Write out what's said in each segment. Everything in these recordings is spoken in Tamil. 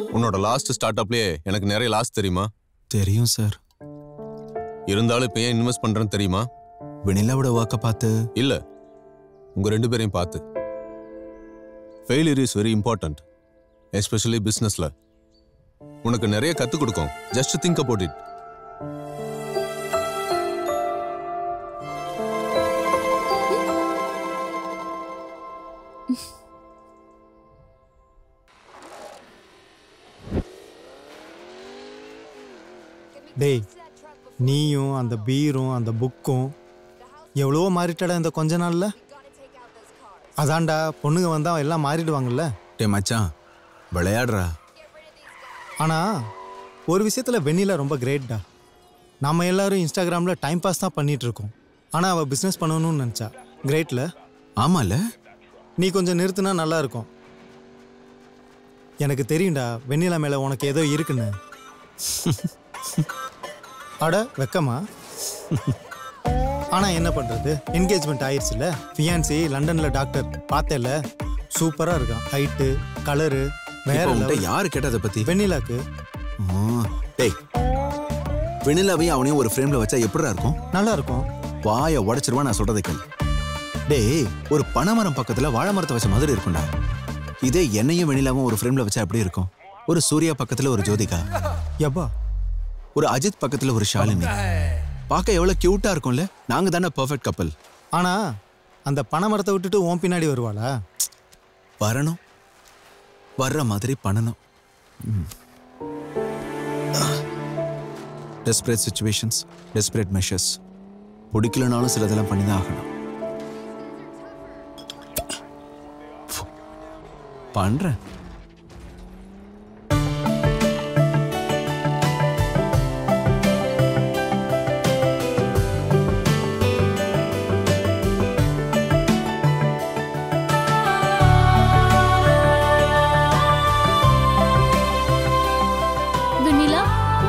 உன்னோட லாஸ்ட் ஸ்டார்ட் அப்லயே எனக்கு நிறைய லாஸ் தெரியுமா தெரியும் சார் இருந்தாலும் இப்போ ஏன் இன்வெஸ்ட் பண்றேன்னு தெரியுமா வெனிலாவோட ஒர்க்கை பார்த்து இல்ல உங்க ரெண்டு பேரையும் பார்த்து failure is very important especially பிசினஸ்ல உனக்கு நிறைய கத்துக் கொடுக்கும் ஜஸ்ட் திங்க் அபவுட் இட் டேய் நீயும் அந்த பீரும் அந்த புக்கும் எவ்வளவோ மாறிட்டடா இந்த கொஞ்ச நாள்ல அதான்டா பொண்ணுங்க வந்தா எல்லாம் மாறிடுவாங்கல்ல டே மச்சான் விளையாடுறா ஆனா ஒரு விஷயத்துல வெண்ணிலா ரொம்ப கிரேட்டா நம்ம எல்லாரும் இன்ஸ்டாகிராம்ல டைம் பாஸ் தான் பண்ணிட்டு இருக்கோம் ஆனா அவ பிசினஸ் பண்ணணும்னு நினைச்சா கிரேட்ல ஆமால நீ கொஞ்சம் நிறுத்தினா நல்லா இருக்கும் எனக்கு தெரியும்டா வெண்ணிலா மேல உனக்கு ஏதோ இருக்குன்னு அட வெக்கமா ஆனா என்ன பண்றது என்கேஜ்மெண்ட் ஆயிடுச்சுல ஃபியான்சி லண்டன்ல டாக்டர் பார்த்தேல சூப்பரா இருக்கான் ஹைட்டு கலரு வேற இப்போ உன்கிட்ட level. யாரு கேட்ட அதை பத்தி வெண்ணிலாக்கு ஆ, டேய் வெனிலாவையும் அவனையும் ஒரு ஃப்ரேம்ல வச்சா எப்படிடா இருக்கும் நல்லா இருக்கும் வாயை உடைச்சிருவா நான் சொல்றதை கேளு டேய் ஒரு பனைமரம் பக்கத்துல வாழை மரத்தை வச்ச மாதிரி இருக்கும்டா இதே என்னையும் வெனிலாவும் ஒரு ஃப்ரேம்ல வச்சா எப்படி இருக்கும் ஒரு சூர்யா பக்கத்துல ஒரு ஜோதிகா எப்பா ஒரு அஜித் பக்கத்துல ஒரு ஷாலினி பார்க்க எவ்வளவு கியூட்டா இருக்கும்ல நாங்க தானே பெர்ஃபெக்ட் கப்பல் ஆனா அந்த பனை மரத்தை விட்டுட்டு உன் பின்னாடி வருவாளா வரணும் வர்ற மாதிரி பண்ணணும் டெஸ்பரேட் சுச்சுவேஷன்ஸ் டெஸ்பரேட் மெஷர்ஸ் பிடிக்கலனாலும் சிலதெல்லாம் பண்ணி தான் ஆகணும் பண்றேன் வெண்ணிலா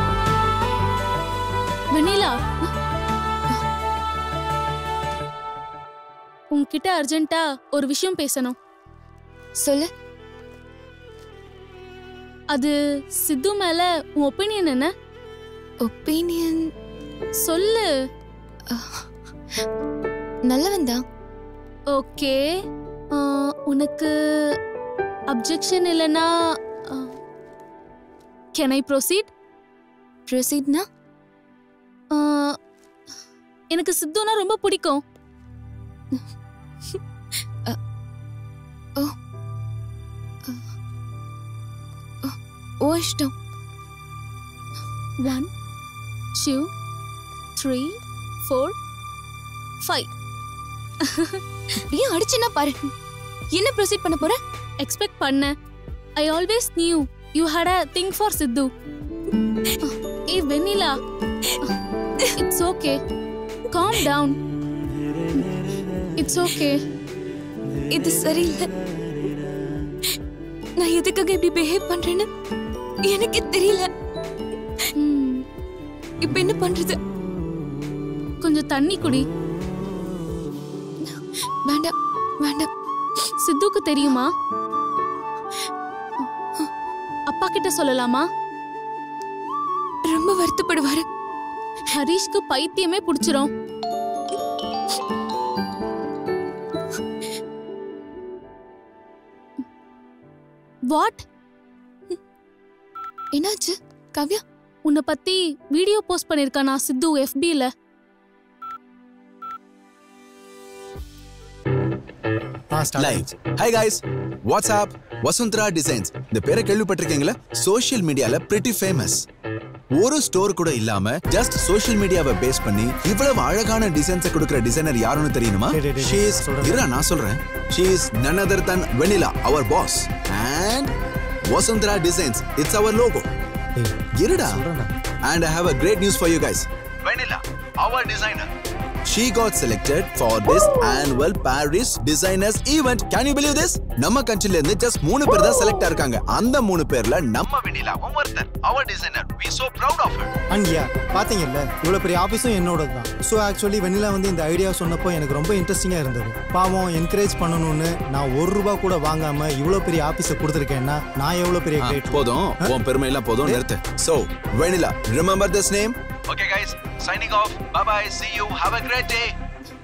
வெண்ணிலா உன்கிட்ட அர்ஜென்ட்டா ஒரு விஷயம் பேசணும் சொல்லு அது சித்து மேல உன் ஒப்பீனியன் என்ன ஒப்பீனியன் சொல்லு நல்லவன் தான் ஓகே உனக்கு அப்ஜெக்ஷன் இல்லைன்னா கேன் ஐ ப்ரொசீட் ப்ரொசீட்னா எனக்கு சித்துனா ரொம்ப பிடிக்கும் ஓ இஷ்டம் one two three four five ஏன் அடிச்சுன்னா பாரு என்ன ப்ரொசீட் பண்ண போற எக்ஸ்பெக்ட் பண்ண I always knew you had a thing for Sidhu ஏ Vennila it's okay calm down it's okay இது சரியில்லை நான் எதுக்காக இப்படி பிஹேவ் பண்றேன்னு எனக்கே தெரியல இப்ப என்ன பண்றது கொஞ்சம் தண்ணி குடி வேண்டாம் வேண்டாம் சித்துக்கு தெரியுமா அப்பா கிட்ட சொல்லலாமா ரொம்ப வருத்தப்படுவாரு ஹரிஷ்க்கு பைத்தியமே பிடிச்சிரும் வாட் என்னாச்சு கவ்யா உன்னை பத்தி வீடியோ போஸ்ட் பண்ணிருக்கானா சித்து எஃபில live hi guys what's up Vasundhara designs இந்த பேரை கேள்விப்பட்டிருக்கீங்களா சோஷியல் மீடியால பிரிட்டி ஃபேமஸ் ஒரு ஸ்டோர் கூட இல்லாம ஜஸ்ட் சோஷியல் மீடியாவை பேஸ் பண்ணி இவ்வளவு அழகான டிசைன்ஸ் கொடுக்கிற டிசைனர் யாருன்னு தெரியுமா டேய், டேய், டேய், ஷீ இஸ் சொல்றேன். இருடா நான் சொல்றேன் she is none other than Vennila our boss and Vasundhara designs it's our logo இருடா சொல்றேன்டா. And I have a great news for you guys Vennila our designer she got selected for this annual Paris designers event. Can you believe this? நம்ம கண்ட்ரில இருந்து ஜஸ்ட் மூணு பேர் தான் செலக்ட் ஆயிருக்காங்க அந்த மூணு பேர்ல நம்ம வெண்ணிலாவும் ஒருத்தர் our designer we so proud of her and yeah பாத்தீங்கல்ல இவ்வளவு பெரிய ஆஃபீஸும் என்னோட தான் ஸோ ஆக்சுவலி வெண்ணிலா வந்து இந்த ஐடியா சொன்னப்போ எனக்கு ரொம்ப இன்ட்ரெஸ்டிங்கா இருந்தது பாவம் என்கரேஜ் பண்ணணும்னு நான் ஒரு ரூபா கூட வாங்காம இவ்வளவு பெரிய ஆஃபீஸை கொடுத்துருக்கேன்னா நான் எவ்வளவு பெரிய ஆ, கிரேட் போதும் உன் பெருமை எல்லாம் போதும் நிறுத்து so Vennila remember this name okay guys signing off bye bye see you have a great day